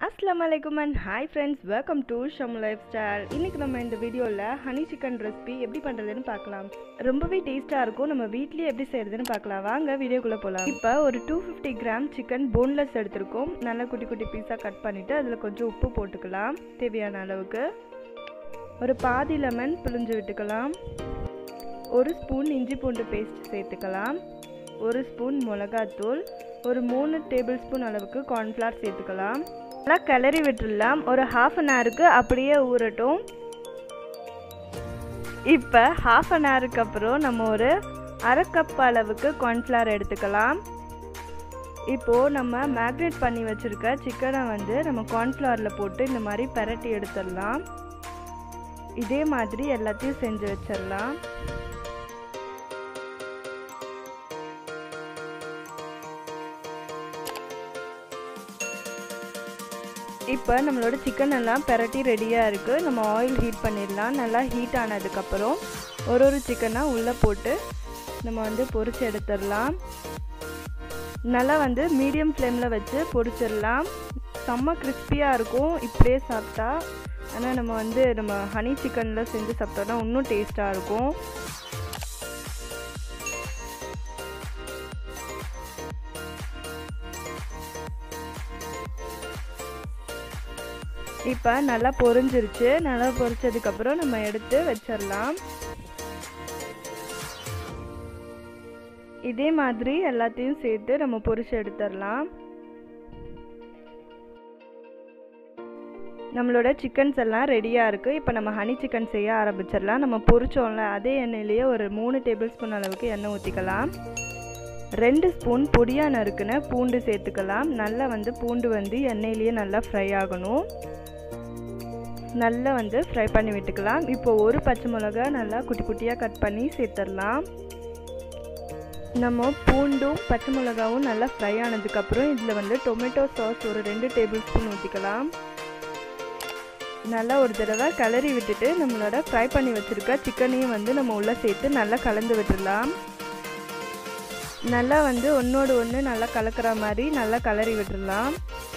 அஸ்லாம் வலைக்கும் and hi friends welcome to Sham lifestyle இன்றைக்கி நம்ம இந்த வீடியோவில் ஹனி சிக்கன் ரெசிபி எப்படி பண்ணுறதுன்னு பார்க்கலாம் ரொம்பவே டேஸ்ட்டாக இருக்கும் நம்ம வீட்லேயே எப்படி செய்கிறதுன்னு பார்க்கலாம் வாங்க வீடியோக்குள்ளே போகலாம் இப்போ ஒரு two fifty gram chicken boneless எடுத்திருக்கோம் நல்லா குட்டி குட்டி பீஸாக கட் பண்ணிவிட்டு அதில் கொஞ்சம் உப்பு போட்டுக்கலாம் தேவையான அளவுக்கு ஒரு பாதி லெமன் பிழிஞ்சு விட்டுக்கலாம் ஒரு ஸ்பூன் இஞ்சி பூண்டு பேஸ்ட் சேர்த்துக்கலாம் ஒரு ஸ்பூன் மிளகாத்தூள் ஒரு மூணு டேபிள் ஸ்பூன் அளவுக்கு கார்ன்ஃப்ளவர் சேர்த்துக்கலாம் நல்லா கிளறி விட்டுடலாம் ஒரு ஹாஃப் அன் ஹவருக்கு அப்படியே ஊறட்டும் இப்போ ஹாஃப் அன் ஹவருக்கு அப்புறம் நம்ம ஒரு அரை கப் அளவுக்கு கார்ன்ஃப்ளவர் எடுத்துக்கலாம் இப்போது நம்ம மேக்னேட் பண்ணி வச்சுருக்க சிக்கனை வந்து நம்ம கார்ன்ஃப்ளவரில் போட்டு இந்த மாதிரி பரட்டி எடுத்துடலாம் இதே மாதிரி எல்லாத்தையும் செஞ்சு வச்சிடலாம் இப்போ நம்மளோட சிக்கன் எல்லாம் பெரட்டி ரெடியாக இருக்குது நம்ம ஆயில் ஹீட் பண்ணிடலாம் நல்லா ஹீட் ஆனதுக்கப்புறம் ஒரு ஒரு சிக்கனாக உள்ளே போட்டு நம்ம வந்து பொரிச்சு எடுத்துடலாம் நல்லா வந்து மீடியம் ஃப்ளேமில் வச்சு பொரிச்சிடலாம் செம்ம கிறிஸ்பியாக இருக்கும் இப்படியே சாப்பிட்டா ஆனால் நம்ம வந்து நம்ம ஹனி சிக்கனில் செஞ்சு சாப்பிட்டோன்னா இன்னும் டேஸ்ட்டாக இருக்கும் இப்போ நல்லா பொரிஞ்சிருச்சு நல்லா பொரிச்சதுக்கப்புறம் நம்ம எடுத்து வச்சிடலாம் இதே மாதிரி எல்லாத்தையும் சேர்த்து நம்ம பொரிச்சு எடுத்துடலாம் நம்மளோட சிக்கன்ஸ் எல்லாம் ரெடியாக இருக்குது இப்போ நம்ம ஹனி சிக்கன் செய்ய ஆரம்பிச்சிடலாம் நம்ம பொரிச்சோம்ல அதே எண்ணெயிலேயே ஒரு மூணு டேபிள் ஸ்பூன் அளவுக்கு எண்ணெய் ஊற்றிக்கலாம் ரெண்டு ஸ்பூன் பொடியாக நறுக்குன பூண்டு சேர்த்துக்கலாம் நல்லா வந்து பூண்டு வந்து எண்ணெயிலேயே நல்லா ஃப்ரை ஆகணும் நல்லா வந்து ஃப்ரை பண்ணி விட்டுக்கலாம் இப்போ ஒரு பச்சை மிளகா நல்லா குட்டி குட்டியாக கட் பண்ணி சேர்த்துடலாம் நம்ம பூண்டும் பச்சை மிளகாவும் நல்லா ஃப்ரை ஆனதுக்கப்புறம் இதில் வந்து டொமேட்டோ சாஸ் ஒரு ரெண்டு டேபிள் ஸ்பூன் ஊற்றிக்கலாம் நல்லா ஒரு தடவை கிளறி விட்டுட்டு நம்மளோட ஃப்ரை பண்ணி வச்சுருக்க சிக்கனையும் வந்து நம்ம உள்ளே சேர்த்து நல்லா கலந்து விட்டுடலாம் நல்லா வந்து ஒன்றோடு ஒன்று நல்லா கலக்கிற மாதிரி நல்லா கலரி விட்டுடலாம்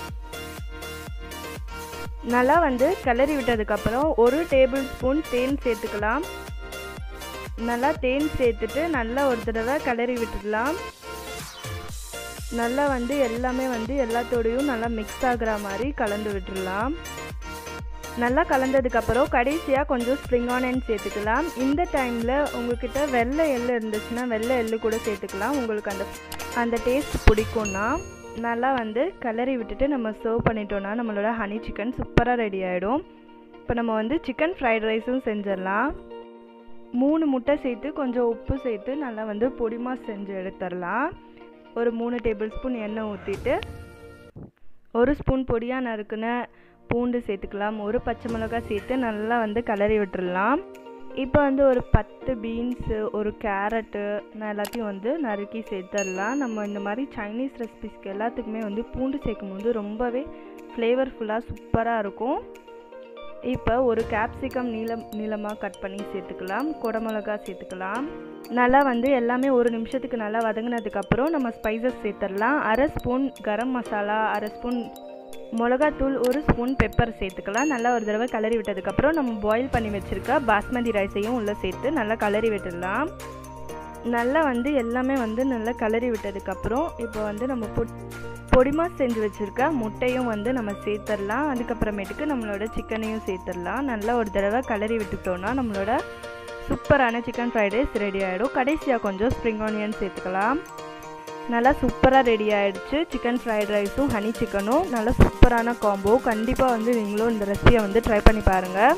நல்லா வந்து கிளறி விட்டதுக்கப்புறம் ஒரு டேபிள் ஸ்பூன் தேன் சேர்த்துக்கலாம் நல்லா தேன் சேர்த்துட்டு நல்லா ஒரு தடவை கிளறி விட்டுடலாம் நல்லா வந்து எல்லாமே வந்து எல்லாத்தோடையும் நல்லா மிக்ஸ் ஆகுற மாதிரி கலந்து விட்டுடலாம் நல்லா கலந்ததுக்கப்புறம் கடைசியாக கொஞ்சம் ஸ்ப்ரிங் ஆனியன் சேர்த்துக்கலாம் இந்த டைமில் உங்கள்கிட்ட வெள்ளை எள்ளு இருந்துச்சுன்னா வெள்ளை எள்ளு கூட சேர்த்துக்கலாம் உங்களுக்கு அந்த அந்த டேஸ்ட் பிடிக்கும்னா நல்லா வந்து கிளறி விட்டுட்டு நம்ம சர்வ் பண்ணிட்டோன்னா நம்மளோட ஹனி சிக்கன் சூப்பராக ரெடி ஆகிடும் இப்போ நம்ம வந்து சிக்கன் ஃப்ரைட் ரைஸும் செஞ்சிடலாம் மூணு முட்டை சேர்த்து கொஞ்சம் உப்பு சேர்த்து நல்லா வந்து பொடிமா செஞ்சு எடுத்துடலாம் ஒரு மூணு டேபிள் ஸ்பூன் எண்ணெய் ஊற்றிட்டு ஒரு ஸ்பூன் பொடியாக நறுக்குன பூண்டு சேர்த்துக்கலாம் ஒரு பச்சை மிளகாய் சேர்த்து நல்லா வந்து கிளறி விட்டுடலாம் இப்போ வந்து ஒரு பத்து பீன்ஸு ஒரு கேரட்டு நான் எல்லாத்தையும் வந்து நறுக்கி சேர்த்துடலாம் நம்ம இந்த மாதிரி சைனீஸ் ரெசிபிஸ்க்கு எல்லாத்துக்குமே வந்து பூண்டு சேர்க்கும் போது ரொம்பவே ஃப்ளேவர்ஃபுல்லாக சூப்பராக இருக்கும் இப்போ ஒரு கேப்சிகம் நீளம் நீளமாக கட் பண்ணி சேர்த்துக்கலாம் குடமிளகா சேர்த்துக்கலாம் நல்லா வந்து எல்லாமே ஒரு நிமிஷத்துக்கு நல்லா வதங்கினதுக்கப்புறம் நம்ம ஸ்பைசஸ் சேர்த்துடலாம் அரை ஸ்பூன் கரம் மசாலா அரை ஸ்பூன் மிளகாத்தூள் ஒரு ஸ்பூன் பெப்பர் சேர்த்துக்கலாம் நல்லா ஒரு தடவை கலரி விட்டதுக்கப்புறம் நம்ம பாயில் பண்ணி வச்சுருக்க பாஸ்மதி ரைஸையும் உள்ளே சேர்த்து நல்லா கலரி விட்டுடலாம் நல்லா வந்து எல்லாமே வந்து நல்லா கலரி விட்டதுக்கப்புறம் இப்போ வந்து நம்ம பொ பொடிமா செஞ்சு வச்சுருக்க முட்டையும் வந்து நம்ம சேர்த்துடலாம் அதுக்கப்புறமேட்டுக்கு நம்மளோட சிக்கனையும் சேர்த்துடலாம் நல்லா ஒரு தடவை கலரி விட்டுட்டோன்னா நம்மளோட சூப்பரான சிக்கன் ஃப்ரைட் ரைஸ் ரெடி ஆகிடும் கடைசியாக கொஞ்சம் ஸ்ப்ரிங் ஆனியன் சேர்த்துக்கலாம் நல்லா சூப்பராக ரெடி ஆகிடுச்சு சிக்கன் ஃப்ரைட் ரைஸும் ஹனி சிக்கனும் நல்லா சூப்பரான காம்போ கண்டிப்பாக வந்து நீங்களும் இந்த ரெசிபியை வந்து ட்ரை பண்ணி பாருங்கள்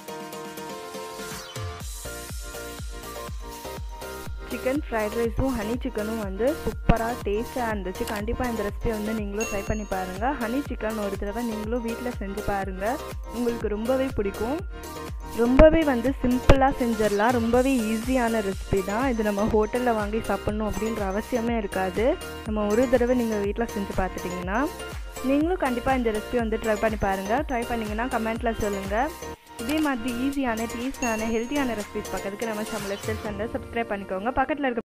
சிக்கன் ஃப்ரைட் ரைஸும் ஹனி சிக்கனும் வந்து சூப்பராக டேஸ்ட்டாக இருந்துச்சு கண்டிப்பாக இந்த ரெசிபியை வந்து நீங்களும் ட்ரை பண்ணி பாருங்கள் ஹனி சிக்கன் ஒரு தடவை நீங்களும் வீட்டில் செஞ்சு பாருங்கள் உங்களுக்கு ரொம்பவே பிடிக்கும் ரொம்பவே வந்து சிம்பிளாக செஞ்சிடலாம் ரொம்பவே ஈஸியான ரெசிபி தான் இது நம்ம ஹோட்டலில் வாங்கி சாப்பிட்ணும் அப்படின்ற அவசியமே இருக்காது நம்ம ஒரு தடவை நீங்கள் வீட்டில் செஞ்சு பார்த்துட்டிங்கன்னா நீங்களும் கண்டிப்பாக இந்த ரெசிபி வந்து ட்ரை பண்ணி பாருங்கள் ட்ரை பண்ணிங்கன்னா கமெண்ட்டில் சொல்லுங்கள் இதே மாதிரி ஈஸியான டேஸ்டான ஹெல்த்தியான ரெசிபிஸ் பார்க்கறதுக்கு நம்ம சேனல் லெஃப்ட் சண்டை சப்ஸ்கிரைப் பண்ணிக்கோங்க பக்கத்தில் இருக்க